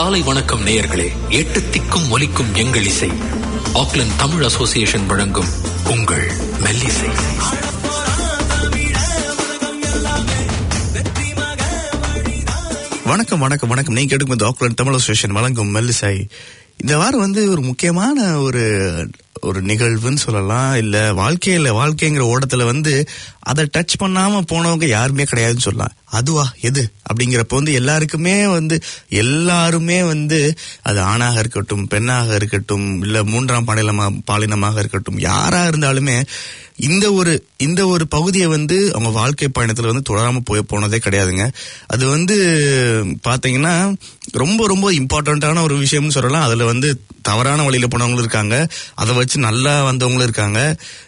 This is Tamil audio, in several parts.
காலை வணக்கம் நேயர்களே எட்டு திக்கும் ஒலிக்கும் எங்கள் இசை ஆக்லாந்து தமிழ் அசோசியேஷன் வழங்கும் உங்கள் மெல்லிசை வணக்கம் வணக்கம் வணக்கம் நீங்க கேட்டுக்கும் ஆக்லாந்து தமிழ் அசோசியேஷன் வழங்கும் மெல்லிசை இந்த வாரம் வந்து ஒரு முக்கியமான ஒரு ஒரு நிகழ்வுன்னு சொல்லலாம் இல்ல வாழ்க்கையில வாழ்க்கைங்கிற ஓட்டத்துல வந்து அதை டச் பண்ணாம போனவங்க யாருமே கிடையாதுன்னு சொல்லலாம் அதுவா எது அப்படிங்கிறப்ப வந்து எல்லாருக்குமே வந்து எல்லாருமே வந்து அது ஆணாக இருக்கட்டும் பெண்ணாக இருக்கட்டும் இல்ல மூன்றாம் பாலினமா பாலினமாக இருக்கட்டும் யாரா இருந்தாலுமே இந்த ஒரு இந்த ஒரு பகுதியை வந்து அவங்க வாழ்க்கை பயணத்துல வந்து தொடராம போய் போனதே கிடையாதுங்க அது வந்து பாத்தீங்கன்னா ரொம்ப ரொம்ப இம்பார்ட்டண்ட்டான ஒரு விஷயம்னு சொல்லலாம் அதுல வந்து தவறான வழியில போனவங்களும் இருக்காங்க அதை வச்சு நல்லா வந்தவங்களும் இருக்காங்க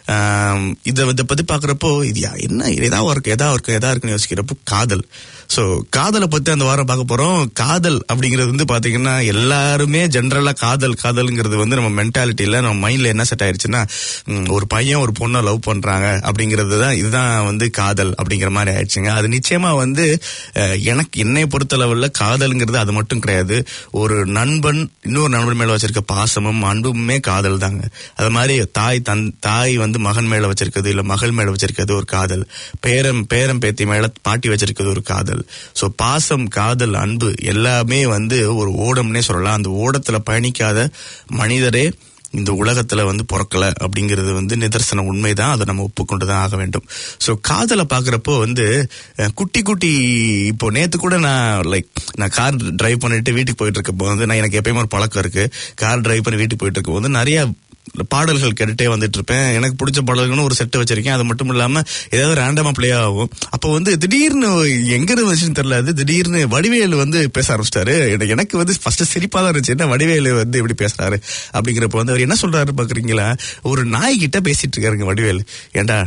ஆம், இதை இதை பத்தி பாக்குறப்போ இது யா- என்ன எதா இருக்கு எதா இருக்கு எதா இருக்குன்னு யோசிக்கிறப்போ காதல் சோ காதலை பத்தி அந்த வாரம் பார்க்க போறோம் காதல் அப்படிங்கிறது வந்து பாத்தீங்கன்னா எல்லாருமே ஜென்ரலா காதல் காதல்ங்கிறது வந்து நம்ம மென்டாலிட்டியில நம்ம மைண்ட்ல என்ன செட் ஆயிருச்சுன்னா ம், ஒரு பையன் ஒரு பொண்ணை லவ் பண்றாங்க அப்படிங்கிறது தான் இதுதான் வந்து காதல் அப்படிங்கிற மாதிரி ஆயிடுச்சுங்க அது நிச்சயமா வந்து அஹ், எனக்கு என்னை பொறுத்தளவுல காதல்ங்கிறது அது மட்டும் கிடையாது ஒரு நண்பன் இன்னொரு நண்பன் மேல வச்சிருக்க பாசமும் அன்புமே காதல் தாங்க அது மாதிரி தாய் தன் தாய் வந்து மகன் மேல வச்சிருக்கிறது இல்ல மகள் மேல வச்சிருக்கிறது ஒரு காதல் பேரம் பேரம் பேத்தி மேல பாட்டி வச்சிருக்கிறது ஒரு காதல் சோ பாசம் காதல் அன்பு எல்லாமே வந்து ஒரு ஓடம்னே சொல்லலாம் அந்த ஓடத்துல பயணிக்காத மனிதரே இந்த உலகத்துல வந்து பிறக்கல அப்படிங்கிறது வந்து நிதர்சன உண்மைதான் அதை நம்ம ஒப்புக்கொண்டுதான் ஆக வேண்டும் சோ காதலை பாக்குறப்போ வந்து அஹ், குட்டி குட்டி இப்போ நேத்து கூட நான் லைக் நான் கார் டிரைவ் பண்ணிட்டு வீட்டுக்கு போயிட்டு இருக்கப்போ வந்து நான் எனக்கு எப்பயுமே ஒரு பழக்கம் இருக்கு கார் டிரைவ் பண்ணி வீட்டுக்கு போயிட்டு இருக்கப்போ வந்து நிறைய பாடல்கள் கேட்டுட்டே வந்துட்டு இருப்பேன் எனக்கு பிடிச்ச பாடல்கள்னு ஒரு செட்டு வச்சிருக்கேன் அது மட்டும் இல்லாம ஏதாவது ரேண்டமா ப்ளே ஆகும் அப்போ வந்து திடீர்னு எங்க இருந்து வந்துச்சுன்னு தெரியல அது திடீர்னு வடிவேலு வந்து பேச ஆரம்பிச்சிட்டாரு எனக்கு- எனக்கு வந்து ஃபர்ஸ்ட் சிரிப்பா தான் இருந்துச்சு என்ன வடிவேலு வந்து இப்படி பேசுறாரு அப்படிங்கிறப்ப வந்து அவர் என்ன சொல்றாரு பாக்குறீங்களா ஒரு நாய் கிட்ட பேசிட்டு இருக்காருங்க வடிவேலு ஏண்டா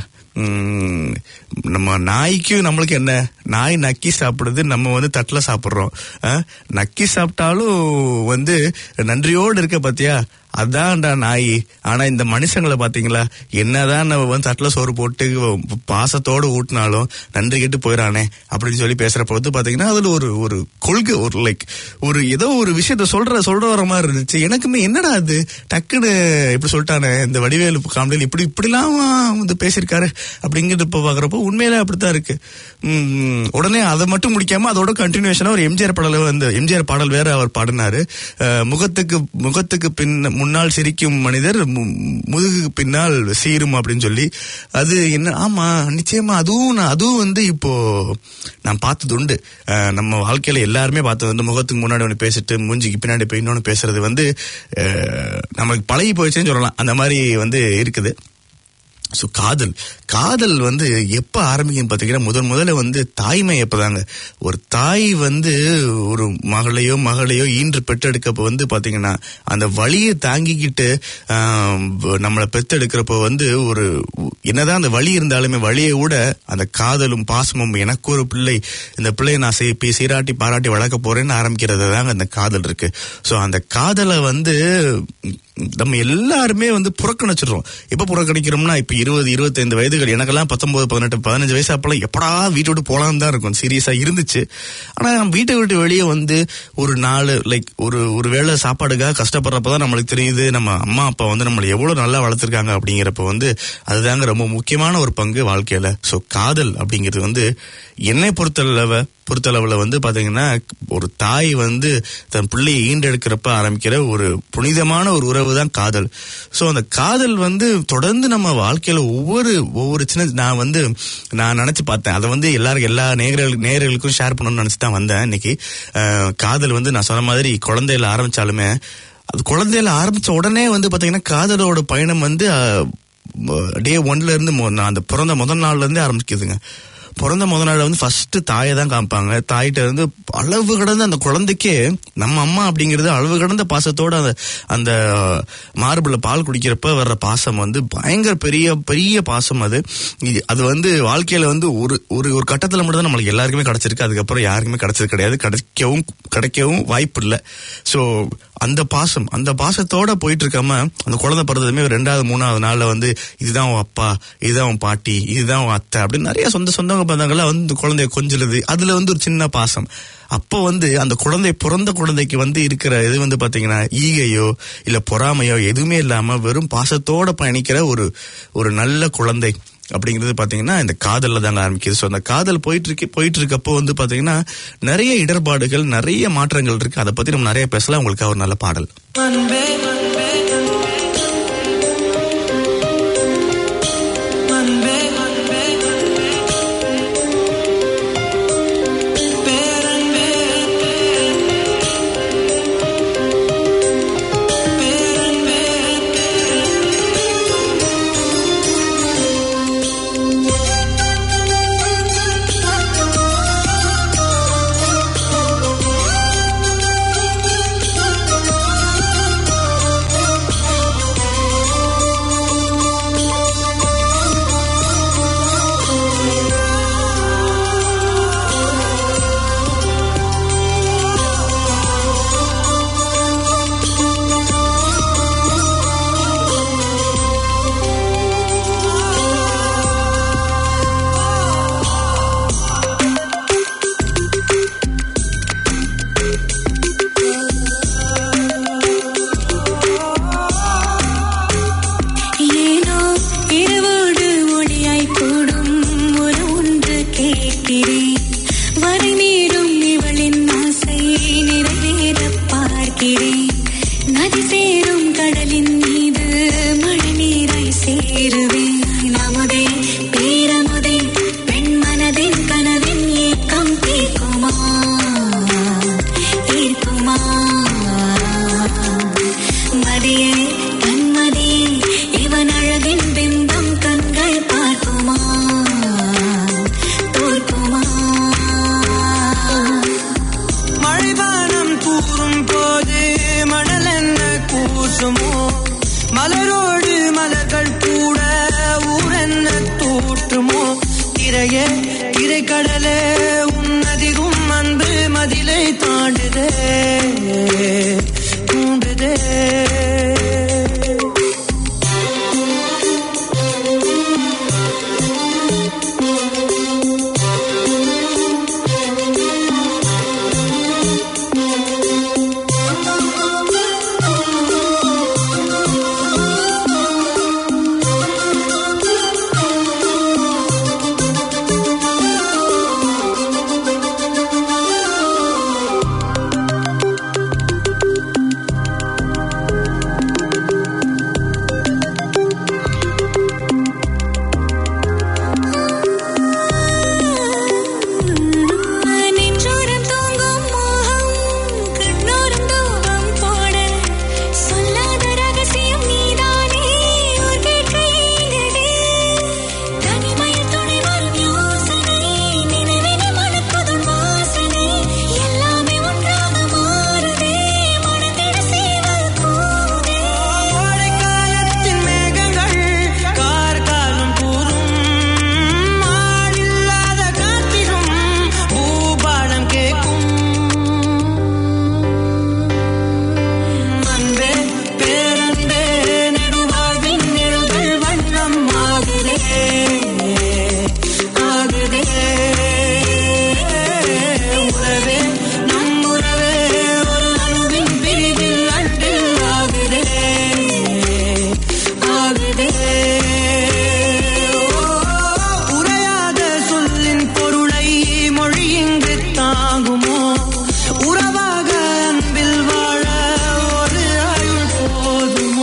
ம், நம்ம நாய்க்கும் நம்மளுக்கு என்ன நாய் நக்கி சாப்பிடுது நம்ம வந்து தட்டுல சாப்பிடுறோம் ஆ? நக்கி சாப்பிட்டாலும் வந்து நன்றியோடு இருக்க பாத்தியா அதான்டா நாய் ஆனா இந்த மனுஷங்களை பாத்தீங்களா என்னதான் நம்ம வந்து தட்டுல சோறு போட்டு பாசத்தோடு ஊட்டினாலும் நன்றி கெட்டு போயிடானே அப்படின்னு சொல்லி பேசுறப்ப வந்து பாத்தீங்கன்னா அதுல ஒரு ஒரு கொள்கை ஒரு லைக் ஒரு ஏதோ ஒரு விஷயத்த சொல்ற சொல்ற வர மாதிரி இருந்துச்சு எனக்குமே என்னடா அது டக்குன்னு இப்படி சொல்லிட்டானே இந்த வடிவேலு காமெடியில் இப்படி இப்படிலாம் வந்து பேசியிருக்காரு அப்படிங்கிறது இப்ப பாக்குறப்போ உண்மையிலே அப்படித்தான் இருக்கு உம், உடனே அதை மட்டும் முடிக்காம அதோட கண்டினியூஷனா ஒரு எம்ஜிஆர் பாடல வந்து எம்ஜிஆர் பாடல் வேற அவர் பாடினாரு அஹ், முகத்துக்கு முகத்துக்கு பின் முன்னால் சிரிக்கும் மனிதர் மு- முதுகுக்கு பின்னால் சீரும் அப்படின்னு சொல்லி அது என்ன ஆமா நிச்சயமா அதுவும் நான் அதுவும் வந்து இப்போ நான் பார்த்தது உண்டு அஹ், நம்ம வாழ்க்கையில எல்லாருமே பார்த்தது வந்து முகத்துக்கு முன்னாடி ஒன்று பேசிட்டு மூஞ்சிக்கு பின்னாடி போய் இன்னொன்று பேசுறது வந்து அஹ், நமக்கு பழகி போயிடுச்சுன்னு சொல்லலாம் அந்த மாதிரி வந்து இருக்குது ஸோ காதல் காதல் வந்து எப்ப ஆரம்பிக்கும் பாத்தீங்கன்னா முதல் முதல்ல வந்து தாய்மை எப்பதாங்க ஒரு தாய் வந்து ஒரு மகளையோ மகளையோ ஈன்று பெற்றெடுக்கப்ப வந்து பாத்தீங்கன்னா அந்த வலியை தாங்கிக்கிட்டு ஆம், நம்மளை பெத்தெடுக்கிறப்ப வந்து ஒரு என்னதான் அந்த வலி இருந்தாலுமே வலியை விட அந்த காதலும் பாசமும் எனக்கு ஒரு பிள்ளை இந்த பிள்ளையை நான் சீ- பி- சீராட்டி பாராட்டி வளர்க்க போறேன்னு ஆரம்பிக்கிறது தாங்க அந்த காதல் இருக்கு ஸோ அந்த காதலை வந்து நம்ம எல்லாருமே வந்து புறக்கணிச்சிடுறோம் எப்ப புறக்கணிக்கிறோம்னா இப்ப இருபது இருபத்தைந்து வயதுகள் எனக்கெல்லாம் பத்தொன்பது பதினெட்டு பதினஞ்சு வயசு அப்பெல்லாம் எப்படா வீட்டை விட்டு போலான்னு தான் இருக்கும் சீரியஸா இருந்துச்சு ஆனா வீட்டை விட்டு வெளியே வந்து ஒரு நாலு லைக் ஒரு ஒரு வேளை சாப்பாடுக்காக கஷ்டப்படுறப்பதான் நம்மளுக்கு தெரியுது நம்ம அம்மா அப்பா வந்து நம்மளை எவ்வளவு நல்லா வளர்த்துருக்காங்க அப்படிங்கிறப்ப வந்து அதுதாங்க ரொம்ப முக்கியமான ஒரு பங்கு வாழ்க்கையில சோ காதல் அப்படிங்கிறது வந்து என்னை பொறுத்தளவு பொறுத்தளவுல வந்து பாத்தீங்கன்னா ஒரு தாய் வந்து தன் பிள்ளையை ஈண்டெடுக்கிறப்ப ஆரம்பிக்கிற ஒரு புனிதமான ஒரு உறவு தான் காதல் சோ அந்த காதல் வந்து தொடர்ந்து நம்ம வாழ்க்கையில ஒவ்வொரு ஒவ்வொரு சின்ன நான் வந்து நான் நினைச்சு பார்த்தேன் அதை வந்து எல்லாரும் எல்லா நேர்கள் நேர்களுக்கும் ஷேர் பண்ணணும்னு நினைச்சு தான் வந்தேன் இன்னைக்கு அஹ், காதல் வந்து நான் சொன்ன மாதிரி குழந்தையில ஆரம்பிச்சாலுமே அது குழந்தையில ஆரம்பிச்ச உடனே வந்து பாத்தீங்கன்னா காதலோட பயணம் வந்து டே ஒன்ல இருந்து மொ- நான் அந்த பிறந்த முதல் நாள்ல இருந்தே ஆரம்பிக்குதுங்க பிறந்த முத நாள் வந்து ஃபர்ஸ்ட் தாயை தான் காமிப்பாங்க தாயிட்ட இருந்து அளவு கடந்த அந்த குழந்தைக்கே நம்ம அம்மா அப்படிங்கிறது அளவு கடந்த பாசத்தோட அந்த அந்த மார்பிள பால் குடிக்கிறப்ப வர்ற பாசம் வந்து பயங்கர பெரிய பெரிய பாசம் அது இது- அது வந்து வாழ்க்கையில வந்து ஒரு ஒரு ஒரு கட்டத்துல மட்டும் தான் நம்மளுக்கு எல்லாருக்குமே கிடைச்சிருக்கு அதுக்கப்புறம் யாருக்குமே கிடைச்சது கிடையாது கிடைக்கவும் கிடைக்கவும் வாய்ப்பு இல்லை ஸோ அந்த பாசம் அந்த பாசத்தோட போயிட்டு இருக்காம அந்த குழந்தை பிறந்ததுமே ஒரு ரெண்டாவது மூணாவது நாள்ல வந்து இதுதான் உன் அப்பா இதுதான் உன் பாட்டி இதுதான் உன் அத்தை அப்படின்னு நிறைய சொந்த சொந்தங்க பந்தங்கள்லாம் வந்து இந்த குழந்தைய கொஞ்சுறது அதுல வந்து ஒரு சின்ன பாசம் அப்போ வந்து அந்த குழந்தை பிறந்த குழந்தைக்கு வந்து இருக்கிற இது வந்து பாத்தீங்கன்னா ஈகையோ இல்ல பொறாமையோ எதுவுமே இல்லாம வெறும் பாசத்தோட பயணிக்கிற ஒரு ஒரு நல்ல குழந்தை அப்படிங்கிறது பாத்தீங்கன்னா இந்த காதல்ல தாங்க ஆரம்பிக்குது ஸோ அந்த காதல் போயிட்டு இருக்கு போயிட்டு இருக்கப்போ வந்து பாத்தீங்கன்னா நிறைய இடர்பாடுகள் நிறைய மாற்றங்கள் இருக்கு அதை பத்தி நம்ம நிறைய பேசலாம் உங்களுக்கு ஒரு நல்ல பாடல் அன்பே அன்பே அன்பே பேரன்பே பேரன்பே ஏனோ இரவோடு ஒளியாய் கூடும் ஒரு ஒன்று கேட்கிறேன் வரை மீறும் இவளின் ஆசை நிறைவேற பார்க்கிறேன் நதி சேரும் கடலின் மீது மழை நீராய் சேருவேன் நமதே பேரமுதே பெண் மனதின் கனவின் ஏக்கம் தீர்க்குமா ஈர்க்குமா மதியே கண்மதியே இவன் அழகின் பிம்பம் கண்கள் பார்க்குமா தோற்குமா மழைவானம் கூறும் போது மணல் என்ன கூசுமோ மலரோடு மலர்கள் கூட ஊரென்ன தூற்றுமோ திரையே திரைக்கடலே உன்னதிரும் அன்பு மதிலை தாண்டுதே தூண்டுதே நெஞ்சோரம் தூங்கும் மோகம் கண்ணோரம் தூவம் போட சொல்லாத ரகசியம் நீதானே உன் கேட்க ஏங்குதே தனிமையில் துணை வரும் யோசனை நினைவினை மணக்குதும் வாசனை எல்லாமே ஒன்றாக மாறுதே மனதிட சேவல் கூதே கோடைக்காலத்தின் மேகங்கள் கார்காலம் கூறும் ஆளில்லாத காற்றிலும் பூபாலம் கேட்கும் அன்பே பேரன்பே நெடுவாழ்வின் நிழல்கள் வண்ணம் ஆகுதே ஆகுதே உறவே நம் உறவே ஒரு அணுவின் பிரிவில் அன்பில் ஆகுதே ஆகுதே உரையாத சொல்லின் பொருளை மொழி இங்கு தாங்குமோ உறவாக அன்பில் வாழ ஒரு ஆயுள் போதுமோ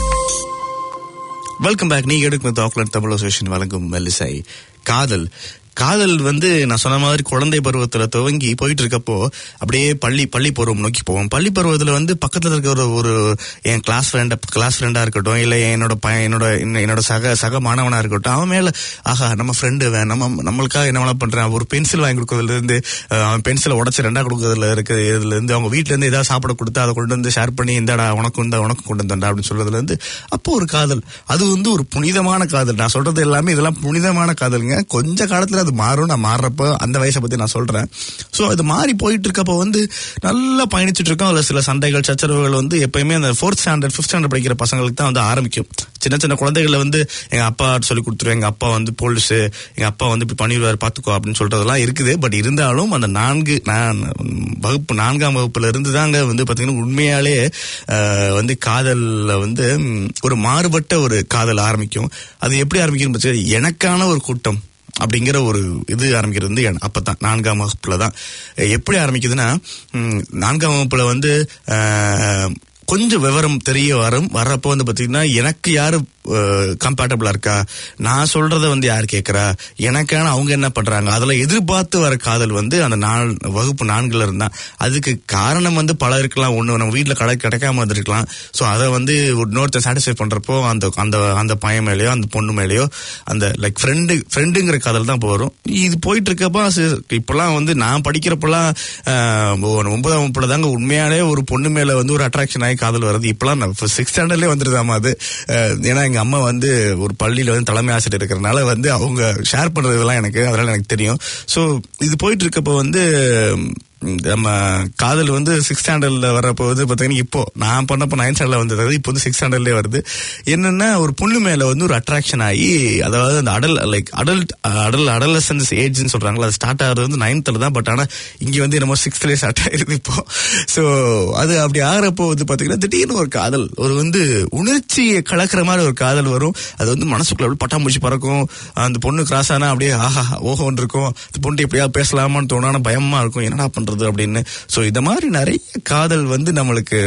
வெல்கம் பேக் நீங்க எடுக்கும் ஆக்லாண்ட் தமிழ் அசோசியேஷன் வழங்கும் மெல்லிசை காதல் காதல் வந்து நான் சொன்ன மாதிரி குழந்தை பருவத்துல துவங்கி போயிட்டு இருக்கப்போ அப்படியே பள்ளி பள்ளி பருவம் நோக்கி போவோம் பள்ளி பருவத்துல வந்து பக்கத்துல இருக்க ஒரு ஒரு என் கிளாஸ் ஃப்ரெண்ட் கிளாஸ் ஃப்ரெண்டா இருக்கட்டும் இல்ல என்னோட பையன் என்னோட இன்ன- என்னோட சக சக மாணவனா இருக்கட்டும் அவன் மேல ஆஹா நம்ம ஃப்ரெண்டு நம்ம நம்மளுக்காக என்ன வேணா பண்றான் ஒரு பென்சில் வாங்கி கொடுக்கறதுல இருந்து அஹ், அவன் பென்சிலை உடச்சு ரெண்டா கொடுக்கறதுல இருக்கு இதுல இருந்து அவங்க வீட்ல இருந்து ஏதாவது சாப்பிட கொடுத்து அதை கொண்டு வந்து ஷேர் பண்ணி இந்தாடா உனக்கு இந்த உனக்கு கொண்டு வந்தா அப்படின்னு சொல்றதுல இருந்து அப்போ ஒரு காதல் அது வந்து ஒரு புனிதமான காதல் நான் சொல்றது எல்லாமே இதெல்லாம் புனிதமான காதலுங்க கொஞ்ச காலத்துல அது மாறும் நான் மாறுறப்ப அந்த வயசை பத்தி நான் சொல்றேன் சோ அது மாறி போயிட்டு இருக்கப்போ வந்து நல்லா பயணிச்சுட்டு இருக்கோம் அதுல சில சண்டைகள் சச்சரவுகள் வந்து எப்பயுமே அந்த ஃபோர்த் ஸ்டாண்டர்ட் ஃபிஃப்த் ஸ்டாண்டர்ட் படிக்கிற பசங்களுக்கு தான் வந்து ஆரம்பிக்கும் சின்ன சின்ன குழந்தைகளை வந்து எங்க அப்பா சொல்லி கொடுத்துருவேன் எங்க அப்பா வந்து போலீஸ் எங்க அப்பா வந்து இப்படி பண்ணிடுவாரு பாத்துக்கோ அப்படின்னு சொல்றதெல்லாம் இருக்குது பட் இருந்தாலும் அந்த நான்கு நான் வகுப்பு நான்காம் வகுப்புல இருந்து தாங்க வந்து பாத்தீங்கன்னா உண்மையாலே அஹ், வந்து காதல்ல வந்து ம், ஒரு மாறுபட்ட ஒரு காதல் ஆரம்பிக்கும் அது எப்படி ஆரம்பிக்கும் பட்சம் எனக்கான ஒரு கூட்டம் அப்படிங்கிற ஒரு இது ஆரம்பிக்கிறது வந்து என் அப்பதான் நான்காம் வகுப்புல தான் எப்படி ஆரம்பிக்குதுன்னா ம், நான்காம் வகுப்புல வந்து அஹ், கொஞ்சம் விவரம் தெரிய வரும் வர்றப்போ வந்து பாத்தீங்கன்னா எனக்கு யாரு கம்பேட்டபிளா இருக்கா நான் சொல்றத வந்து யார் கேட்கறா எனக்கான அவங்க என்ன பண்றாங்க அதுல எதிர்பார்த்து வர காதல் வந்து அந்த நாள் வகுப்பு நான்குல இருந்தா அதுக்கு காரணம் வந்து பல இருக்கலாம் ஒண்ணு நம்ம வீட்டுல கடை கிடைக்காம இருந்திருக்கலாம் சோ அதை வந்து இன்னொருத்தர் சாட்டிஸ்ஃபை பண்றப்போ அந்த அந்த அந்த பையன் மேலயோ அந்த பொண்ணு மேலயோ அந்த லைக் ஃப்ரெண்டு ஃப்ரெண்டுங்கிற காதல் தான் இப்போ வரும் இது போயிட்டு இருக்கப்போ சி- இப்பெல்லாம் வந்து நான் படிக்கிறப்பெல்லாம் ஆஹ், ஒரு ஒன்பதாம் வகுப்புல தாங்க உண்மையாலே ஒரு பொண்ணு மேல வந்து ஒரு அட்ராக்ஷன் ஆகி காதல் வருது இப்பெல்லாம் சிக்ஸ் ஸ்டாண்டர்ட்லேயே வந்துருதாமா அது ஆஹ், ஏன்னா எங்க அம்மா வந்து ஒரு பள்ளியில வந்து தலைமை ஆசிரியர் இருக்கிறனால வந்து அவங்க ஷேர் பண்றதெல்லாம் எனக்கு அதனால எனக்கு தெரியும் சோ இது போயிட்டு இருக்கப்போ வந்து ம், நம்ம காதல் வந்து சிக்ஸ் ஸ்டாண்டர்ட்ல வரப்போ வந்து பாத்தீங்கன்னா இப்போ நான் பண்ணப்போ நைன்த் ஸ்டாண்டர்ட்ல வந்தது இப்போ வந்து சிக்ஸ் ஸ்டாண்டர்ட்லயே வருது என்னன்னா ஒரு பொண்ணு மேல வந்து ஒரு அட்ராக்ஷன் ஆகி அதாவது அந்த அடல் லைக் அடல்ட் அடல் அடலசன்ஸ் ஏஜ்னு சொல்றாங்களா அது ஸ்டார்ட் ஆகுறது வந்து நைன்த்ல தான் பட் ஆனா இங்க வந்து நம்ம சிக்ஸ்த்லயே ஸ்டார்ட் ஆயிருது இப்போ சோ அது அப்படி ஆகிறப்போ வந்து பாத்தீங்கன்னா திடீர்னு ஒரு காதல் ஒரு வந்து உணர்ச்சியை கலக்கிற மாதிரி ஒரு காதல் வரும் அது வந்து மனசுக்குள்ள அப்படியே பட்டாம்பூச்சி பறக்கும் அந்த பொண்ணு கிராஸ் ஆனா அப்படியே ஆஹா ஓஹோன்னு இருக்கும் அந்த பொண்ணு எப்படியா பேசலாமான்னு தோணும் ஆனா பயமா இருக்கும் என்னடா பண்றது அப்படின்னு சோ இந்த மாதிரி நிறைய காதல் வந்து நம்மளுக்கு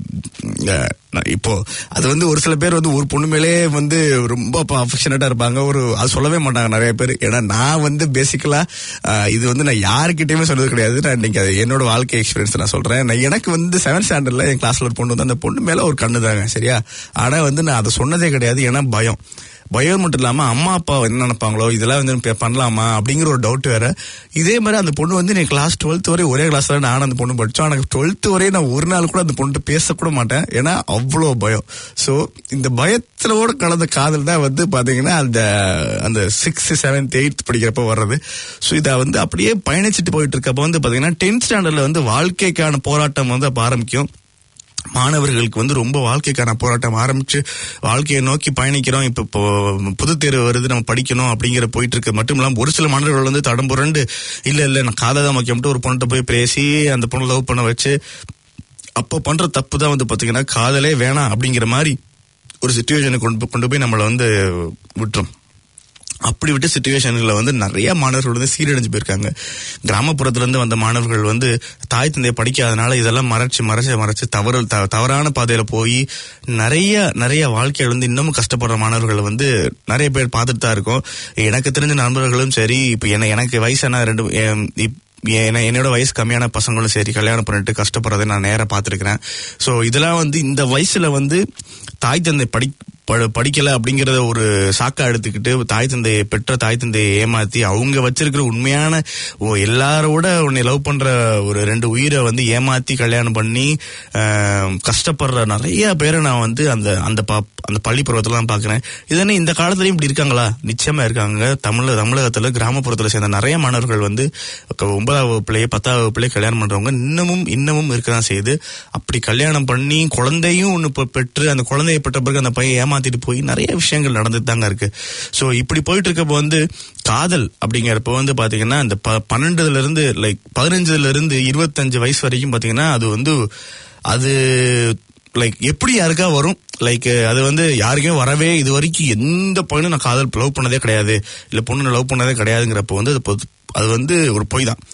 அஹ், நான் இப்போ அது வந்து ஒரு சில பேர் வந்து ஒரு பொண்ணு மேலே வந்து ரொம்ப அஃபெக்ஷனேட்டா இருப்பாங்க ஒரு அது சொல்லவே மாட்டாங்க நிறைய பேர் ஏன்னா நான் வந்து பேசிக்கலா இது வந்து நான் யாருக்கிட்டயுமே சொன்னது கிடையாது நான் இன்னைக்கு அது என்னோட வாழ்க்கை எக்ஸ்பீரியன்ஸ் நான் சொல்றேன் நான் எனக்கு வந்து செவன்த் ஸ்டாண்டர்ட்ல என் கிளாஸ்ல ஒரு பொண்ணு வந்து அந்த பொண்ணு மேல ஒரு கண்ணு தாங்க சரியா ஆனா வந்து நான் அதை சொன்னதே கிடையாது ஏன்னா பயம் பயம் மட்டும் இல்லாம அம்மா அப்பா என்ன நினைப்பாங்களோ இதெல்லாம் வந்து பே- பண்ணலாமா அப்படிங்கிற ஒரு டவுட் வேற இதே மாதிரி அந்த பொண்ணு வந்து நீ கிளாஸ் டுவெல்த் வரை ஒரே கிளாஸ்ல நான் அந்த பொண்ணு படிச்சோம் எனக்கு டுவெல்த் வரை நான் ஒரு நாள் கூட அந்த பொண்ணு பேசக்கூட மாட்டேன் ஏன்னா அவ்வளோ பயம் சோ இந்த பயத்திலோட கலந்த காதல் தான் வந்து பாத்தீங்கன்னா அந்த அந்த சிக்ஸ்த் செவன்த் எயித் படிக்கிறப்ப வர்றது ஸோ இதை வந்து அப்படியே பயணிச்சுட்டு போயிட்டு இருக்கப்ப வந்து பாத்தீங்கன்னா டென்த் ஸ்டாண்டர்ட்ல வந்து வாழ்க்கைக்கான போராட்டம் வந்து அப்ப ஆரம்பிக்கும் மாணவர்களுக்கு வந்து ரொம்ப வாழ்க்கைக்கான போராட்டம் ஆரம்பிச்சு வாழ்க்கையை நோக்கி பயணிக்கிறோம் இப்ப இப்போ பொது தேர்வு வருது நம்ம படிக்கணும் அப்படிங்கிற போயிட்டு இருக்கு மட்டும் இல்லாம ஒரு சில மாணவர்கள் வந்து தடம் புரண்டு இல்ல இல்ல நான் காதை தான் முக்கியம்ட்டு ஒரு பொண்ணுகிட்ட போய் பேசி அந்த பொண்ணு லவ் பண்ண வச்சு அப்போ பண்ற தப்பு தான் வந்து பாத்தீங்கன்னா காதலே வேணாம் அப்படிங்கிற மாதிரி ஒரு சுச்சுவேஷனை கொண்டு போய்- கொண்டு போய் நம்மளை வந்து விட்டுரும் அப்படி விட்ட சுச்சுவேஷன்ல வந்து நிறைய மாணவர்கள் வந்து சீரழிஞ்சு போயிருக்காங்க கிராமப்புறத்துல இருந்து வந்த மாணவர்கள் வந்து தாய் தந்தையை படிக்காதனால இதெல்லாம் மறைச்சு மறைச்சு மறைச்சு தவறு த- தவறான பாதையில போய் நிறைய நிறைய வாழ்க்கையில வந்து இன்னமும் கஷ்டப்படுற மாணவர்கள் வந்து நிறைய பேர் பார்த்துட்டு தான் இருக்கோம் எனக்கு தெரிஞ்ச நண்பர்களும் சரி இப்ப என்ன எனக்கு வயசான ரெண்டு எம், இப்- என்ன- என்னோட வயசு கம்மியான பசங்களும் சரி கல்யாணம் பண்ணிட்டு கஷ்டப்படுறதை நான் நேரா பார்த்துருக்கிறேன் ஸோ இதெல்லாம் வந்து இந்த வயசுல வந்து தாய் தந்தை படி ப- படிக்கல அப்படிங்கறத ஒரு சாக்கா எடுத்துக்கிட்டு தாய் தந்தையை பெற்ற தாய் தந்தையை ஏமாத்தி அவங்க வச்சிருக்கிற உண்மையான ஓ எல்லாரோட உன்னை லவ் பண்ற ஒரு ரெண்டு உயிரை வந்து ஏமாத்தி கல்யாணம் பண்ணி ஆஹ், கஷ்டப்படுற நிறைய பேரை நான் வந்து அந்த அந்த பா- அந்த பள்ளி பருவத்துல தான் பாக்குறேன் இதனை இந்த காலத்துலயும் இப்படி இருக்காங்களா நிச்சயமா இருக்காங்க தமிழ் தமிழகத்துல கிராமப்புறத்துல சேர்ந்த நிறைய மாணவர்கள் வந்து க- ஒன்பதாம் வகுப்புலயே பத்தாவது வகுப்புலயே கல்யாணம் பண்றவங்க இன்னமும் இன்னமும் இருக்கதான் செய்யுது அப்படி கல்யாணம் பண்ணி குழந்தையும் ஒண்ணு பெ- பெற்று அந்த குழந்தையை பெற்ற பிறகு அந்த பையன் ஏமாத்திட்டு போய் நிறைய விஷயங்கள் நடந்துட்டு தாங்க இருக்கு சோ இப்படி போயிட்டு இருக்கப்போ வந்து காதல் அப்படிங்கிறப்ப வந்து பாத்தீங்கன்னா இந்த ப- பன்னெண்டுல இருந்து லைக் பதினஞ்சுல இருந்து இருபத்தஞ்சு வயசு வரைக்கும் பாத்தீங்கன்னா அது வந்து அது லைக் எப்படி யாருக்கா வரும் லைக் அது வந்து யாருக்கும் வரவே இது வரைக்கும் எந்த பையனும் நான் காதல் லவ் பண்ணதே கிடையாது இல்ல பொண்ணு லவ் பண்ணதே கிடையாதுங்கிறப்ப வந்து அது பொது- அது வந்து ஒரு பொய் தான்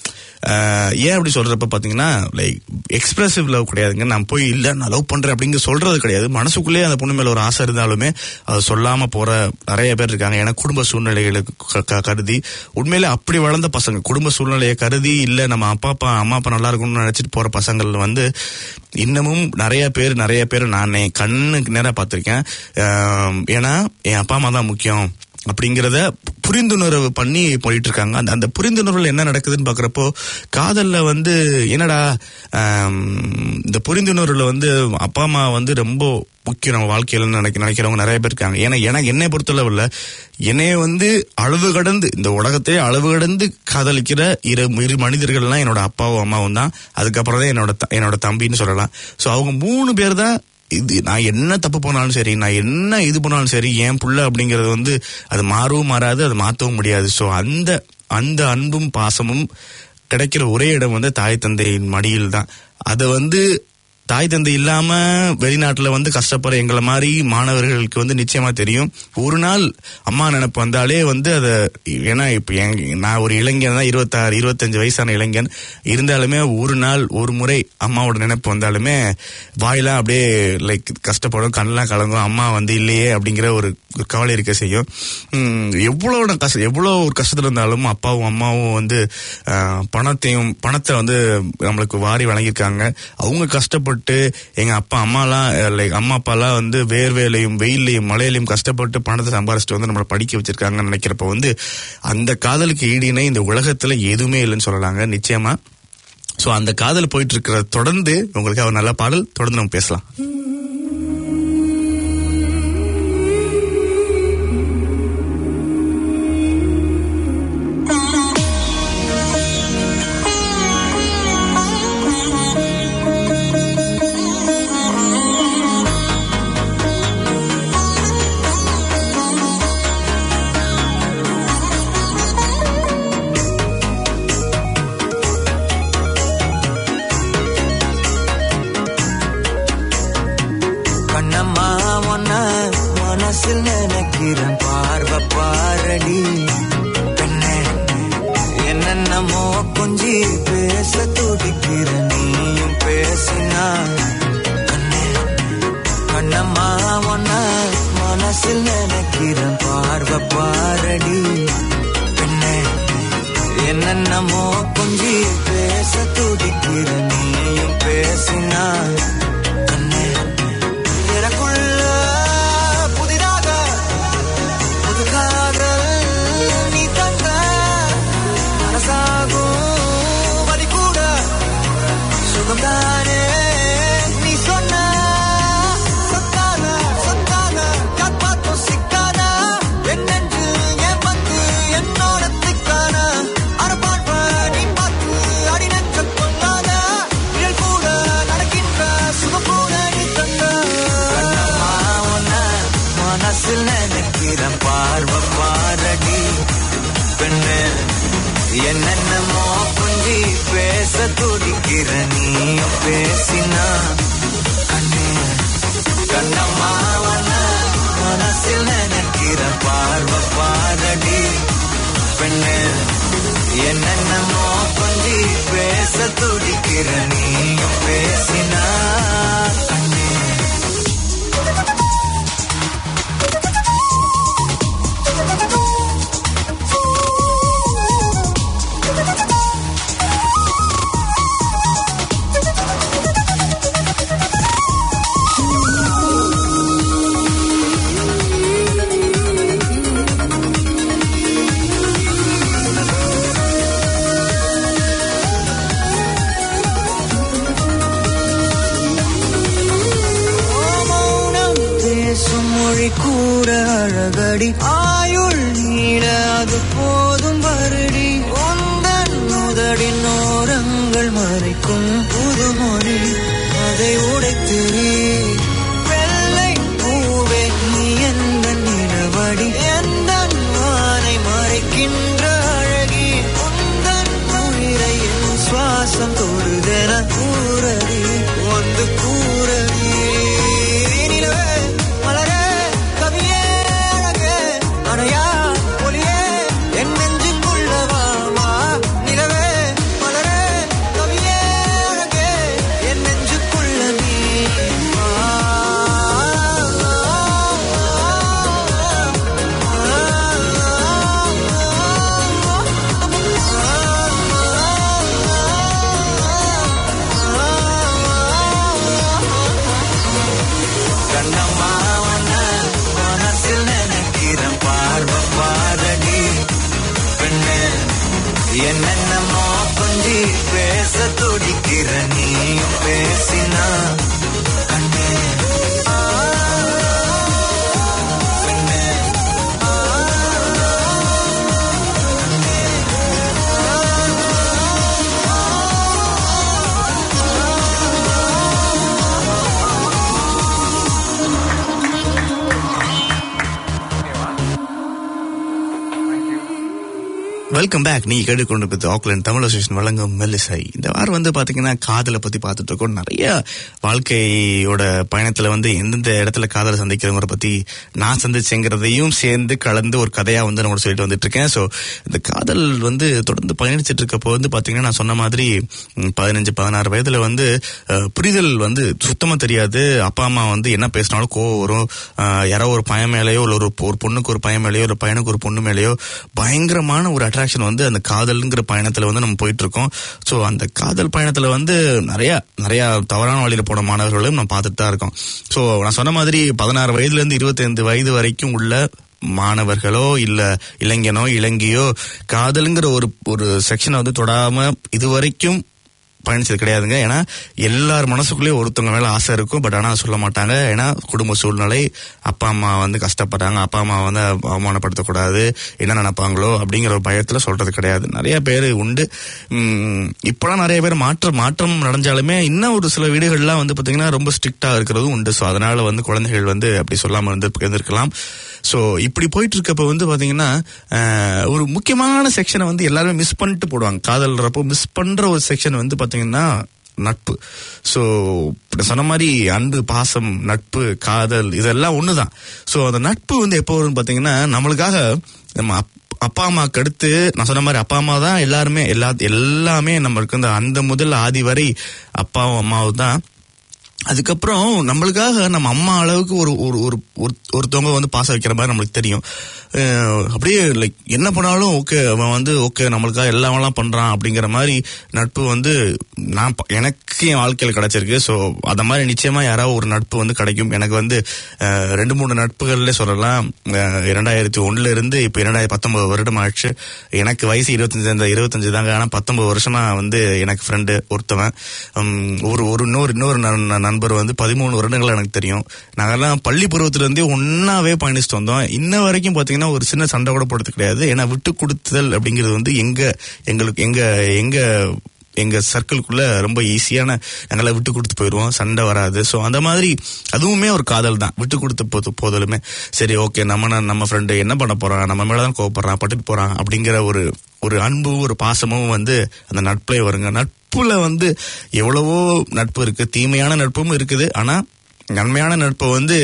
ஆஹ், ஏன் அப்படி சொல்றப்ப பாத்தீங்கன்னா லைக் எக்ஸ்பிரசிவ் லவ் கிடையாதுங்க நான் போய் இல்ல நான் லவ் பண்றேன் அப்படிங்க சொல்றது கிடையாது மனசுக்குள்ளேயே அந்த பொண்ணு மேல ஒரு ஆசை இருந்தாலுமே அது சொல்லாம போற நிறைய பேர் இருக்காங்க ஏன்னா குடும்ப சூழ்நிலைகளுக்கு க- க- கருதி உண்மையிலே அப்படி வளர்ந்த பசங்க குடும்ப சூழ்நிலையை கருதி இல்ல நம்ம அப்பா அப்பா அம்மா அப்பா நல்லா இருக்கணும்னு நினைச்சிட்டு போற பசங்கள் வந்து இன்னமும் நிறைய பேர் நிறைய பேர் நான் என் கண்ணுக்கு நேரா பார்த்திருக்கேன் ஆம், ஏன்னா என் அப்பா அம்மா தான் முக்கியம் அப்படிங்கிறத புரிந்துணர்வு பண்ணி போயிட்டு இருக்காங்க அந்த அந்த புரிந்துணர்வுல என்ன நடக்குதுன்னு பாக்குறப்போ காதல்ல வந்து என்னடா ஆம், இந்த புரிந்துணர்வுல வந்து அப்பா அம்மா வந்து ரொம்ப முக்கியம் நம்ம வாழ்க்கையில நினைக்க நினைக்கிறவங்க நிறைய பேர் இருக்காங்க ஏன்னா எனக்கு என்னை பொறுத்தளவுல என்னைய வந்து அளவு கடந்து இந்த உலகத்தையே அளவு கடந்து காதலிக்கிற இரு இரு மனிதர்கள்லாம் என்னோட அப்பாவும் அம்மாவும் தான் அதுக்கப்புறம் தான் என்னோட த- என்னோட தம்பின்னு சொல்லலாம் ஸோ அவங்க மூணு பேர் தான் இது நான் என்ன தப்பு பண்ணாலும் சரி நான் என்ன இது பண்ணாலும் சரி என் புள்ள அப்படிங்கறது வந்து அது மாறவும் மாறாது அது மாற்றவும் முடியாது ஸோ அந்த அந்த அன்பும் பாசமும் கிடைக்கிற ஒரே இடம் வந்து தாய் தந்தையின் மடியில் தான் அதை வந்து தாய் தந்தை இல்லாம வெளிநாட்டுல வந்து கஷ்டப்படுற எங்களை மாதிரி மாணவர்களுக்கு வந்து நிச்சயமா தெரியும் ஒரு நாள் அம்மா நினைப்பு வந்தாலே வந்து அதை ஏன்னா இப்ப எங்க- நான் ஒரு இளைஞன் தான் இருபத்தாறு இருபத்தஞ்சு வயசான இளைஞன் இருந்தாலுமே ஒரு நாள் ஒரு முறை அம்மாவோட நினைப்பு வந்தாலுமே வாயெல்லாம் அப்படியே லைக் கஷ்டப்படும் கண்ணெல்லாம் கலங்கும் அம்மா வந்து இல்லையே அப்படிங்கிற ஒரு ஒரு கவலை இருக்க செய்யும் உம், எவ்வளவு கஷ்டம் எவ்வளவு ஒரு கஷ்டத்துல இருந்தாலும் அப்பாவும் அம்மாவும் வந்து ஆஹ், பணத்தையும் பணத்தை வந்து நம்மளுக்கு வாரி வழங்கியிருக்காங்க அவங்க கஷ்டப்பட்டு எங்க அப்பா அம்மாலாம் லைக் அம்மா அப்பாலாம் வந்து வேர்வேலையும் வெயிலையும் மழையிலையும் கஷ்டப்பட்டு பணத்தை சம்பாரிச்சிட்டு வந்து நம்மளை படிக்க வச்சிருக்காங்கன்னு நினைக்கிறப்ப வந்து அந்த காதலுக்கு ஈடினை இந்த உலகத்துல எதுவுமே இல்லைன்னு சொல்லலாங்க நிச்சயமா சோ அந்த காதல் போயிட்டு இருக்கிற தொடர்ந்து உங்களுக்கு ஒரு நல்ல பாடல் தொடர்ந்து நம்ம பேசலாம் கண்ணம்மா ஒன்ன மனசில் நினைக்கிறேன் பார்வை பாரடி பெண்ணே என்னென்னமோ கொஞ்சி பேச துடிக்கிற நீயும் பேசினா கண்ணே கண்ணம்மா ஒன்ன மனசில் நினைக்கிறேன் பார்வை பாரடி பெண்ணே என்னென்னமோ கொஞ்சி பேச துடிக்கிற நீயும் பேசினா கண்ணே எனக்குள்ள புதிதாக புது காதல் நீ தந்த மனசாகும் வலி கூட சுகம்தானே நீ சொன்ன சொத்தான சொத்தான காப்பாற்றும் சிக்கான என்னென்று என் வந்து என்னோட திக்கான அரபாட்ப நீ பார்த்து அடி நெஞ்ச கொள்ளாத நிழல் கூட நடக்கின்ற சுகம் கூட நீ தந்த கண்ணம்மா உன்னை மனசில் நினைக்கிறேன் பார்வை பாரடி பெண்ணு என்னென்னமோ கொஞ்சி பேச துடிக்கிற நீயும் பேசினா கண்ணே கண்ணம்மா உன்னை மனசில் நினைக்கிற பார்வை பாரடி பெண்ணு என்னென்னமோ கொஞ்சி பேச துடிக்கிற நீயும் பேசினா கண்ணே மௌனம் பேசும் மொழி கூட அழகடி ஆயுள் நீள அது போதும் வருடி உந்தன் முதடின் ஓரங்கள் மறைக்கும் புதுமொழி அதை உடைத்திரி வெள்ளை பூவே நீ எந்த நிலவடி எந்த வானை மறைக்கின்ற அழகி உந்தன் உயிரை என் சுவாசம் தொழுதென கூறடி வந்து கூறடி நிலவே மலரே கவியே அழகே அணையா ஒளியே என் நெஞ்சுக்குள்ள வா வா நிலவே மலரே கொஞ்சி பேச துடிக்கிற நீயும் பேசினா கண்ணே ஆ, பெண்ணே, வெல்கம் பேக் நீ கேட்டுக்கொண்டிருப்பது ஆக்லாந்து தமிழ் அசோசியேஷன் வழங்கும் மெல்லிசை இந்த வாரம் வந்து பாத்தீங்கன்னா காதலை பத்தி பார்த்துட்டு இருக்கோம் நிறைய வாழ்க்கையோட பயணத்துல வந்து எந்தெந்த இடத்துல காதலை சந்திக்கிறவங்களை பத்தி நான் சந்திச்சேங்கிறதையும் சேர்ந்து கலந்து ஒரு கதையா வந்து நம்ம சொல்லிட்டு வந்துட்டு இருக்கேன் ஸோ இந்த காதல் வந்து தொடர்ந்து பயணிச்சிட்டு இருக்கப்போ வந்து பாத்தீங்கன்னா நான் சொன்ன மாதிரி ம், பதினஞ்சு பதினாறு வயதுல வந்து அஹ், புரிதல் வந்து சுத்தமா தெரியாது அப்பா அம்மா வந்து என்ன பேசினாலும் கோவம் வரும் அஹ், யாரோ ஒரு பையன் மேலேயோ இல்லை ஒரு ஒரு பொண்ணுக்கு ஒரு பையன் மேலேயோ ஒரு பையனுக்கு ஒரு பொண்ணு மேலேயோ பயங்கரமான ஒரு அட்ராக்ஷன் வந்து அந்த காதல்ங்கிற பயணத்துல வந்து நம்ம போயிட்டு இருக்கோம் ஸோ அந்த காதல் பயணத்துல வந்து நிறைய நிறைய தவறான வழியில போன மாணவர்களும் நம்ம பார்த்துட்டு தான் இருக்கோம் ஸோ நான் சொன்ன மாதிரி பதினாறு வயதுல இருந்து இருபத்தைந்து வயது வரைக்கும் உள்ள மாணவர்களோ இல்ல இளைஞனோ இளங்கியோ காதலுங்கிற ஒரு ஒரு செக்ஷனை வந்து தொடாம இது வரைக்கும் பயணிச்சது கிடையாதுங்க ஏன்னா எல்லார் மனசுக்குள்ளேயும் ஒருத்தவங்க மேல ஆசை இருக்கும் பட் ஆனா சொல்ல மாட்டாங்க ஏன்னா குடும்ப சூழ்நிலை அப்பா அம்மா வந்து கஷ்டப்படுறாங்க அப்பா அம்மா வந்து அவமானப்படுத்தக்கூடாது என்ன நினைப்பாங்களோ அப்படிங்கிற ஒரு பயத்துல சொல்றது கிடையாது நிறைய பேர் உண்டு உம், இப்பெல்லாம் நிறைய பேர் மாற்றம் மாற்றம் நடந்தாலுமே இன்னும் ஒரு சில வீடுகள்லாம் வந்து பாத்தீங்கன்னா ரொம்ப ஸ்ட்ரிக்டா இருக்கிறதும் உண்டு ஸோ அதனால வந்து குழந்தைகள் வந்து அப்படி சொல்லாம இருந்து இருந்திருக்கலாம் ஸோ இப்படி போயிட்டு இருக்கப்ப வந்து பாத்தீங்கன்னா அஹ், ஒரு முக்கியமான செக்ஷனை வந்து எல்லாருமே மிஸ் பண்ணிட்டு போடுவாங்க காதல்றப்போ மிஸ் பண்ற ஒரு செக்ஷன் வந்து பாத்தீங்கன்னா நட்பு ஸோ சொன்ன மாதிரி அன்பு பாசம் நட்பு காதல் இதெல்லாம் ஒண்ணுதான் ஸோ அந்த நட்பு வந்து எப்போ வரும்னு பாத்தீங்கன்னா நம்மளுக்காக நம்ம அப்- அப்பா அம்மாக்கு அடுத்து நான் சொன்ன மாதிரி அப்பா அம்மா தான் எல்லாருமே எல்லா எல்லாமே நம்மளுக்கு அந்த அந்த முதல் ஆதி வரை அப்பாவும் அம்மாவும் தான் அதுக்கப்புறம் நம்மளுக்காக நம்ம அம்மா அளவுக்கு ஒரு ஒரு ஒரு ஒரு- ஒருத்தவங்க வந்து பாசம் வைக்கிற மாதிரி நம்மளுக்கு தெரியும் அஹ் அப்படியே லைக் என்ன பண்ணாலும் ஓகே அவன் வந்து ஓகே நம்மளுக்காக எல்லாமெல்லாம் பண்றான் அப்படிங்கிற மாதிரி நட்பு வந்து நான் ப- எனக்கு என் வாழ்க்கையில் கிடைச்சிருக்கு ஸோ அத மாதிரி நிச்சயமா யாராவது ஒரு நட்பு வந்து கிடைக்கும் எனக்கு வந்து அஹ், ரெண்டு மூணு நட்புகள்ல சொல்லலாம் அஹ், இரண்டாயிரத்தி ஒண்ணுல இருந்து இப்போ இரண்டாயிரத்தி பத்தொன்பது வருடம் ஆச்சு எனக்கு வயசு இருபத்தஞ்சு அந்த இருபத்தஞ்சு தாங்க ஆனா பத்தொன்பது வருஷமா வந்து எனக்கு ஃப்ரெண்டு ஒருத்தவன் உம், ஒரு ஒரு இன்னொரு இன்னொரு நண்- நண்- நண்பர் வந்து பதிமூணு வருடங்கள் எனக்கு தெரியும் நாங்கெல்லாம் பள்ளி பருவத்துல இருந்தே ஒன்னாவே பயணிச்சுட்டு வந்தோம் இன்ன வரைக்கும் பாத்தீங்கன்னா ஒரு சின்ன சண்டை கூட போடுறது கிடையாது ஏன்னா விட்டு கொடுத்தல் அப்படிங்கிறது வந்து எங்க எங்களுக்கு எங்க எங்க எங்க சர்க்கிள்குள்ள ரொம்ப ஈஸியான நாங்களாம் விட்டு கொடுத்து போயிடுவோம் சண்டை வராது ஸோ அந்த மாதிரி அதுவுமே ஒரு காதல் தான் விட்டு கொடுத்த போது போதலுமே சரி ஓகே நம்ம ந- நம்ம ஃப்ரெண்டு என்ன பண்ண போறான் நம்ம மேலதான் கோவப்படுறான் பட்டுட்டு போறான் அப்படிங்கிற ஒரு ஒரு அன்பும் ஒரு பாசமும் வந்து அந்த நட்புல வருங்க நட்புல வந்து எவ்வளவோ நட்பு இருக்கு தீமையான நட்பும் இருக்குது ஆனா நன்மையான நட்பை வந்து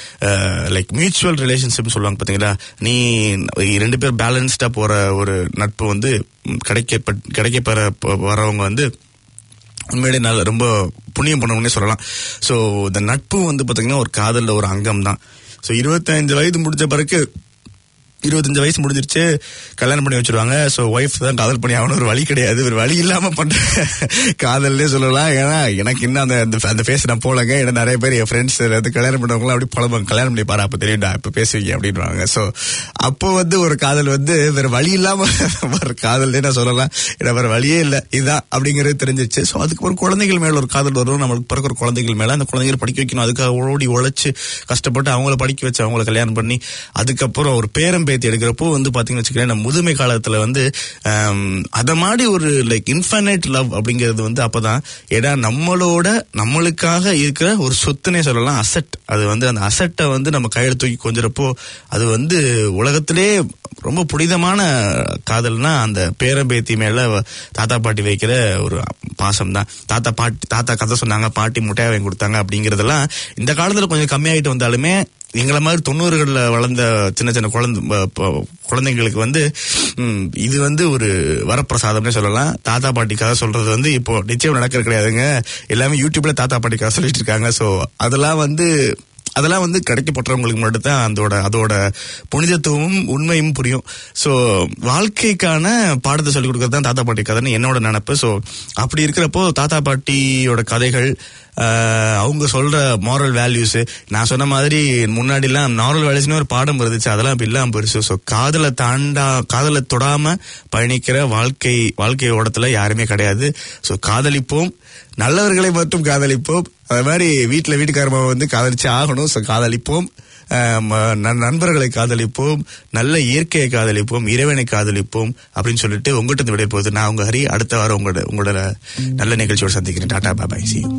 லைக் மியூச்சுவல் ரிலேஷன்ஷிப் சொல்லுவாங்க பாத்தீங்களா நீ ரெண்டு பேர் பேலன்ஸ்டா போற ஒரு நட்பு வந்து ம், கிடைக்க கிடைக்க பெற ப- வரவங்க வந்து உண்மையிலே நல்ல ரொம்ப புண்ணியம் பண்ணணும்னே சொல்லலாம் ஸோ இந்த நட்பு வந்து பாத்தீங்கன்னா ஒரு காதல்ல ஒரு அங்கம் தான் ஸோ இருபத்தஞ்சு வயது முடிஞ்ச பிறகு இருபத்தஞ்சு வயசு முடிஞ்சிருச்சு கல்யாணம் பண்ணி வச்சிருவாங்க ஸோ ஒய்ஃப் தான் காதல் பண்ணி ஆகணும் ஒரு வழி கிடையாது ஒரு வழி இல்லாம பண்ற காதல்லே சொல்லலாம் ஏன்னா எனக்கு இன்னும் அந்த அந்த- அந்த ஃபேஸ் நான் போலங்க ஏன்னா நிறைய பேர் என் ஃப்ரெண்ட்ஸ் வந்து கல்யாணம் பண்ணவங்களாம் அப்படி புலம்பாங்க கல்யாணம் பண்ணி பாரு அப்ப தெரியும்டா இப்ப பேசுவீங்க அப்படின்வாங்க ஸோ அப்போ வந்து ஒரு காதல் வந்து வேற வழி இல்லாம ஒரு காதல்னே நான் சொல்லலாம் ஏன்னா வேற வழியே இல்லை இதுதான் அப்படிங்கிறது தெரிஞ்சிச்சு ஸோ அதுக்கு ஒரு குழந்தைகள் மேல ஒரு காதல் வரும் நம்மளுக்கு பிறகு குழந்தைகள் மேல அந்த குழந்தைகளை படிக்க வைக்கணும் அதுக்காக ஓடி உழைச்சு கஷ்டப்பட்டு அவங்கள படிக்க வச்சு அவங்கள கல்யாணம் பண்ணி அதுக்கப்புறம் ஒரு பேரம் பேத்தி எடுக்கிறப்போ வந்து பாத்தீங்கன்னு வச்சுக்கோங்களேன் நம்ம முதுமை காலத்துல வந்து ஆம், அத மாதிரி ஒரு லைக் இன்ஃபைனைட் லவ் அப்படிங்கிறது வந்து அப்பதான் ஏன்னா நம்மளோட நம்மளுக்காக இருக்கிற ஒரு சொத்துனே சொல்லலாம் அசட் அது வந்து அந்த அசட்டை வந்து நம்ம கையில தூக்கி கொஞ்சிறப்போ அது வந்து உலகத்திலே ரொம்ப புனிதமான காதல்னா அந்த பேரம்பேத்தி மேல தாத்தா பாட்டி வைக்கிற ஒரு பாசம் தான் தாத்தா பாட்டி தாத்தா கதை சொன்னாங்க பாட்டி முட்டையா வாங்கி கொடுத்தாங்க அப்படிங்கறதெல்லாம் இந்த காலத்துல கொஞ்சம் கம்மியாயிட்டு வந்தாலுமே எங்களை மாதிரி தொண்ணூறுகள்ல வளர்ந்த சின்ன சின்ன குழந்தை ப- ப- குழந்தைங்களுக்கு வந்து ம், இது வந்து ஒரு வரப்பிரசாதம்னே சொல்லலாம் தாத்தா பாட்டி கதை சொல்றது வந்து இப்போ நிச்சயம் நடக்கிறது கிடையாதுங்க எல்லாமே யூடியூப்ல தாத்தா பாட்டி கதை சொல்லிட்டு இருக்காங்க ஸோ அதெல்லாம் வந்து அதெல்லாம் வந்து கிடைக்கப்பட்டவங்களுக்கு மட்டும் தான் அதோட அதோட புனிதத்துவமும் உண்மையும் புரியும் ஸோ வாழ்க்கைக்கான பாடத்தை சொல்லிக் கொடுக்கறது தான் தாத்தா பாட்டி கதைன்னு என்னோட நினப்பு ஸோ அப்படி இருக்கிறப்போ தாத்தா பாட்டியோட கதைகள் ஆஹ், அவங்க சொல்ற மாரல் வேல்யூஸ் நான் சொன்ன மாதிரி முன்னாடிலாம் மாரல் வேல்யூஸ்னு ஒரு பாடம் இருந்துச்சு அதெல்லாம் இப்ப இல்லாம போயிருச்சு ஸோ காதலை தாண்டா காதலை தொடாம பயணிக்கிற வாழ்க்கை வாழ்க்கை ஓடத்துல யாருமே கிடையாது ஸோ காதலிப்போம் நல்லவர்களை மட்டும் காதலிப்போம் அது மாதிரி வீட்டில் வீட்டுக்காரமா வந்து காதலிச்சு ஆகணும் ஸோ காதலிப்போம் ஆஹ் ம- நண்- நண்பர்களை காதலிப்போம் நல்ல இயற்கையை காதலிப்போம் இறைவனை காதலிப்போம் அப்படின்னு சொல்லிட்டு உங்ககிட்ட இருந்து விடைய போகுது நான் உங்க ஹரி அடுத்த வாரம் உங்களோட உங்களோட நல்ல நிகழ்ச்சியோட சந்திக்கிறேன் டாடா பாபாய் சி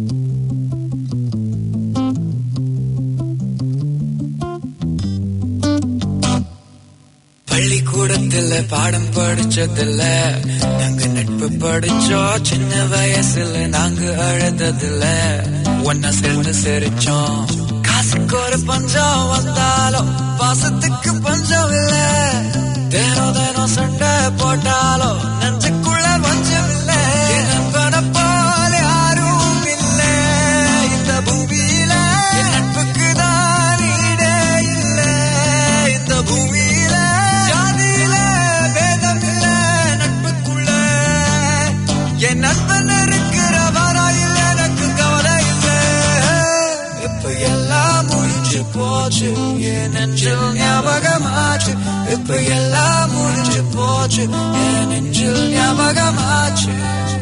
பள்ளிக்கூடத்துல பாடம் படிச்சதில்ல நாங்க நட்பு படிச்சோம் சின்ன வயசுல நாங்க அழுததில்ல ஒன்னா சேர்ந்து சிரிச்சோம் காசுக்கு ஒரு பஞ்சம் வந்தாலும் பாசத்துக்கு பஞ்சம் இல்ல தினம் தினம் சண்டை போட்டாலும் நெஞ்சுக்குள்ள பஞ்சம் இல்ல என் நண்பனை போல யாரும் இல்ல இந்த பூமியில என் நட்புக்கு தான் ஈடே இல்ல இந்த பூமியில ஜாதியில பேதம் இல்ல நட்புக்குள்ள என் நண்பன் இருக்கிற வராயில் எனக்கு கவலை இல்ல இப்ப எல்லாம் முடிஞ்சு போச்சு என் நெஞ்சில் ஞாபகமாச்சு இப்ப எல்லாம் முடிஞ்சு போச்சு என் நெஞ்சில் ஞாபகமாச்சு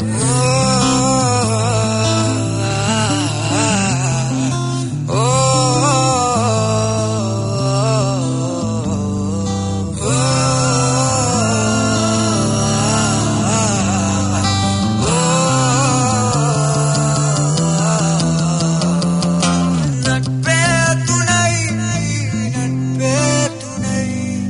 ஓ நட்பே துணை நட்பே துணை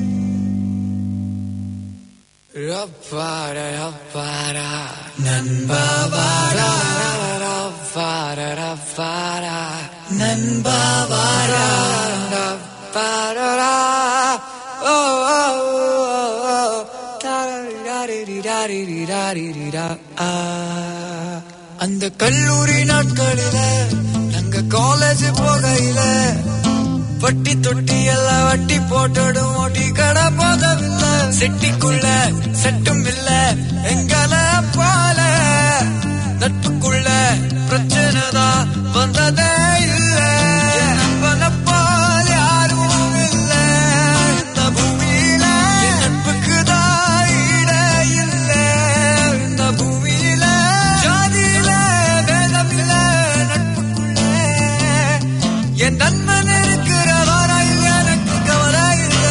ரப்பார ரப்பாரா நண்பா வாரா ரப்பார ரப்பாரா நண்பா வாரா ரப்பாரா ஓ ஓ ஓ தாரிரிரிரிரிரிரிரிரிரா. ஆ. அந்த கல்லூரி நாட்களில நாங்க காலேஜ் போகையில வட்டி தொட்டி எல்லாம் வட்டி போட்டுடும் ஓட்டி கடை போதவில்ல செட்டிக்குள்ள செட்டும் இல்ல எங்கள போல நட்புக்குள்ள பிரச்சனை தான் வந்ததே இல்ல என் நண்பனை போல யாரும் இல்ல இந்த பூமியில என் நட்புக்கு தான் ஈடே இல்ல இந்த பூமியில ஜாதியில வேதம் இல்ல நட்புக்குள்ள என் நண்பன் இருக்கிற வரையில் எனக்கு கவலை இல்ல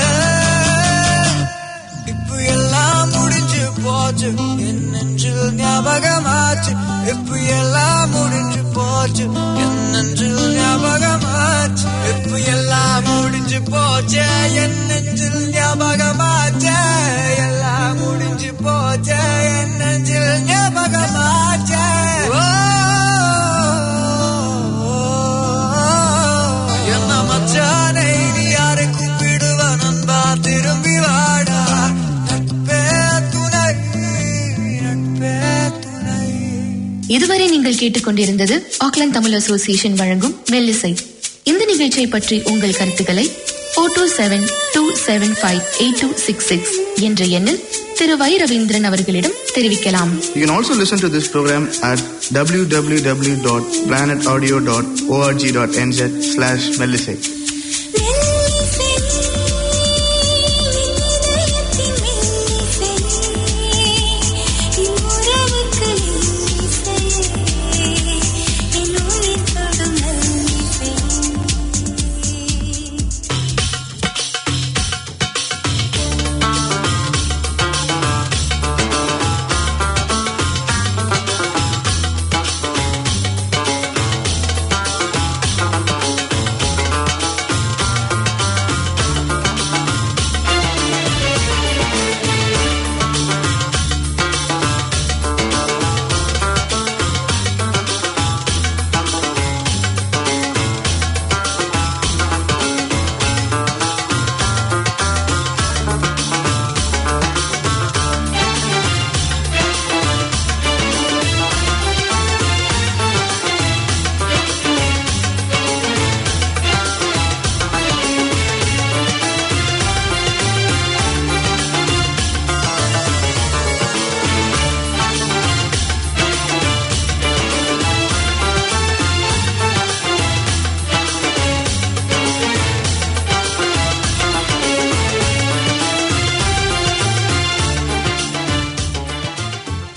இப்ப எல்லாம் முடிஞ்சு போச்சு என் நெஞ்சில் ஞாபகமாச்சு இப்ப எல்லாம் முடிஞ்சு போச்சு என் நெஞ்சில் ஞாபகமாச்சு இப்ப எல்லாம் முடிஞ்சு போச்சு என் நெஞ்சில் ஞாபகமாச்சு எல்லாம் முடிஞ்சு போச்சு என் நெஞ்சில் ஞாபகமாச்சு என்ன மச்சானை நீ யாரை கூப்பிடுவ நண்பா திரும்பி வாடா நட்பே துணை நட்பே துணை இதுவரை நீங்கள் கேட்டுக்கொண்டிருந்தது ஆக்லாந்து தமிழ் அசோசியேஷன் வழங்கும் மெல்லிசை இந்த நிகழ்ச்சியை பற்றி உங்கள் கருத்துக்களை four two seven two seven five eight two six six என்ற எண்ணில் திரு வை ரவீந்திரன் அவர்களிடம் தெரிவிக்கலாம் You can also listen to this program at www.planetaudio.org.nz slash Melisate.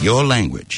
your language.